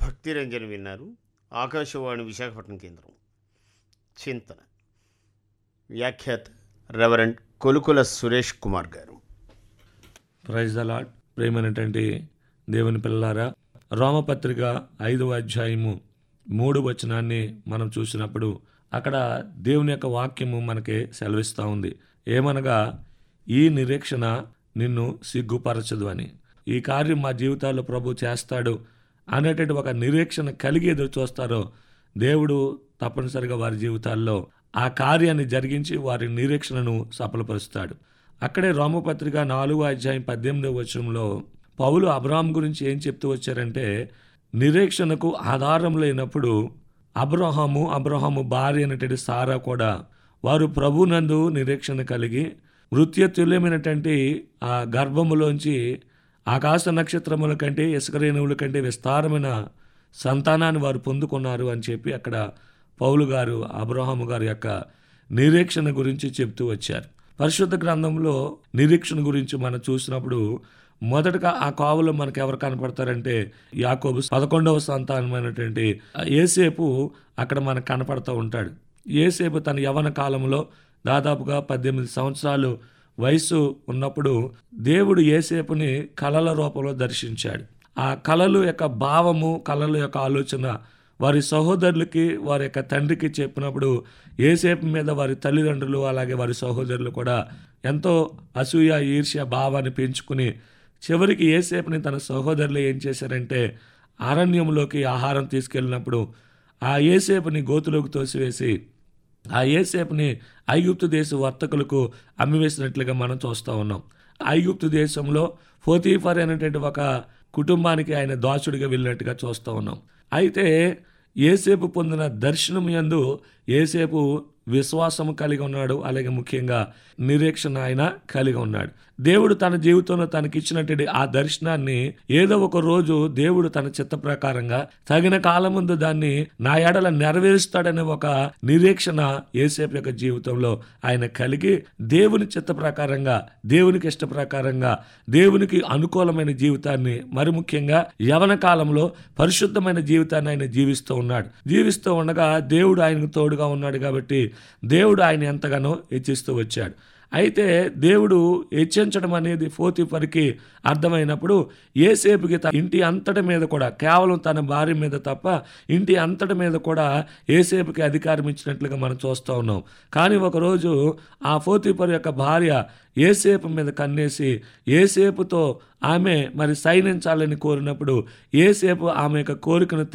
భక్తి రంజన్ విన్నారు ఆకాశవాణి విశాఖపట్నం కేంద్రం చింతన వ్యాఖ్యాత రెవరెండ్ కొలుకుల సురేష్ కుమార్ గారు ప్రైజ్ ద లాడ్ ప్రేమైనటువంటి దేవుని పిల్లారా రోమపత్రిక ఐదవ అధ్యాయము మూడు వచనాన్ని మనం చూసినప్పుడు అక్కడ దేవుని యొక్క వాక్యము మనకి సెలవిస్తూ ఉంది ఏమనగా ఈ నిరీక్షణ నిన్ను సిగ్గుపరచదు అని ఈ కార్యం మా జీవితాల్లో ప్రభు చేస్తాడు అనేటువంటి ఒక నిరీక్షణ కలిగి ఎదురు చూస్తారో దేవుడు తప్పనిసరిగా వారి జీవితాల్లో ఆ కార్యాన్ని జరిగించి వారి నిరీక్షణను సఫలపరుస్తాడు అక్కడే రోమపత్రిక నాలుగో అధ్యాయం పద్దెనిమిదవ వచనంలో పౌలు అబ్రాహం గురించి ఏం చెప్తూ వచ్చారంటే నిరీక్షణకు ఆధారం లేనప్పుడు అబ్రహాము అబ్రహాము భార్య అనేటువంటి సారా కూడా వారు ప్రభునందు నిరీక్షణ కలిగి వృత్యతుల్యమైనటువంటి ఆ గర్భములోంచి ఆకాశ నక్షత్రముల కంటే ఇసుకరేణువుల కంటే విస్తారమైన సంతానాన్ని వారు పొందుకున్నారు అని చెప్పి అక్కడ పౌలు గారు అబ్రహాము గారి యొక్క నిరీక్షణ గురించి చెప్తూ వచ్చారు పరిశుద్ధ గ్రంథంలో నిరీక్షణ గురించి మనం చూసినప్పుడు మొదటగా ఆ కావులో మనకు ఎవరు కనపడతారంటే యాకోబు పదకొండవ సంతానమైనటువంటి ఏసేపు అక్కడ మనకు కనపడుతూ ఉంటాడు ఏసేపు తన యవన కాలంలో దాదాపుగా పద్దెనిమిది సంవత్సరాలు వయసు ఉన్నప్పుడు దేవుడు ఏసేపుని కళల రూపంలో దర్శించాడు ఆ కళలు యొక్క భావము కళల యొక్క ఆలోచన వారి సహోదరులకి వారి యొక్క తండ్రికి చెప్పినప్పుడు ఏసేపు మీద వారి తల్లిదండ్రులు అలాగే వారి సహోదరులు కూడా ఎంతో అసూయ ఈర్ష్య భావాన్ని పెంచుకుని చివరికి ఏసేపుని తన సహోదరులు ఏం చేశారంటే అరణ్యంలోకి ఆహారం తీసుకెళ్ళినప్పుడు ఆ ఏసేపుని గోతులోకి తోసివేసి ఆ ఏసేపుని ఐగుప్తు దేశ వర్తకులకు అమ్మివేసినట్లుగా మనం చూస్తూ ఉన్నాం ఐగుప్తు దేశంలో ఫోతీఫర్ అనేటువంటి ఒక కుటుంబానికి ఆయన దాసుడిగా వెళ్ళినట్టుగా చూస్తూ ఉన్నాం అయితే ఏసేపు పొందిన దర్శనం యందు ఏసేపు విశ్వాసము కలిగి ఉన్నాడు అలాగే ముఖ్యంగా నిరీక్షణ ఆయన కలిగి ఉన్నాడు దేవుడు తన జీవితంలో తనకిచ్చినటువంటి ఆ దర్శనాన్ని ఏదో ఒక రోజు దేవుడు తన చిత్త ప్రకారంగా తగిన కాలం ముందు దాన్ని నా ఎడల నెరవేరుస్తాడనే ఒక నిరీక్షణ ఏసేపు యొక్క జీవితంలో ఆయన కలిగి దేవుని చిత్త ప్రకారంగా దేవునికి ఇష్ట ప్రకారంగా దేవునికి అనుకూలమైన జీవితాన్ని మరి ముఖ్యంగా యవన కాలంలో పరిశుద్ధమైన జీవితాన్ని ఆయన జీవిస్తూ ఉన్నాడు జీవిస్తూ ఉండగా దేవుడు ఆయనకు తోడుగా ఉన్నాడు కాబట్టి దేవుడు ఆయన ఎంతగానో హెచ్చిస్తూ వచ్చాడు అయితే దేవుడు హెచ్చించడం అనేది ఫోతిఫర్కి అర్థమైనప్పుడు ఏసేపుకి తన ఇంటి అంతటి మీద కూడా కేవలం తన భార్య మీద తప్ప ఇంటి అంతటి మీద కూడా ఏసేపుకి అధికారం ఇచ్చినట్లుగా మనం చూస్తూ ఉన్నాం కానీ ఒకరోజు ఆ ఫోతిఫర్ యొక్క భార్య ఏసేపు మీద కన్నేసి ఏసేపుతో ఆమె మరి సైనించాలని కోరినప్పుడు ఏసేపు ఆమె యొక్క కోరికను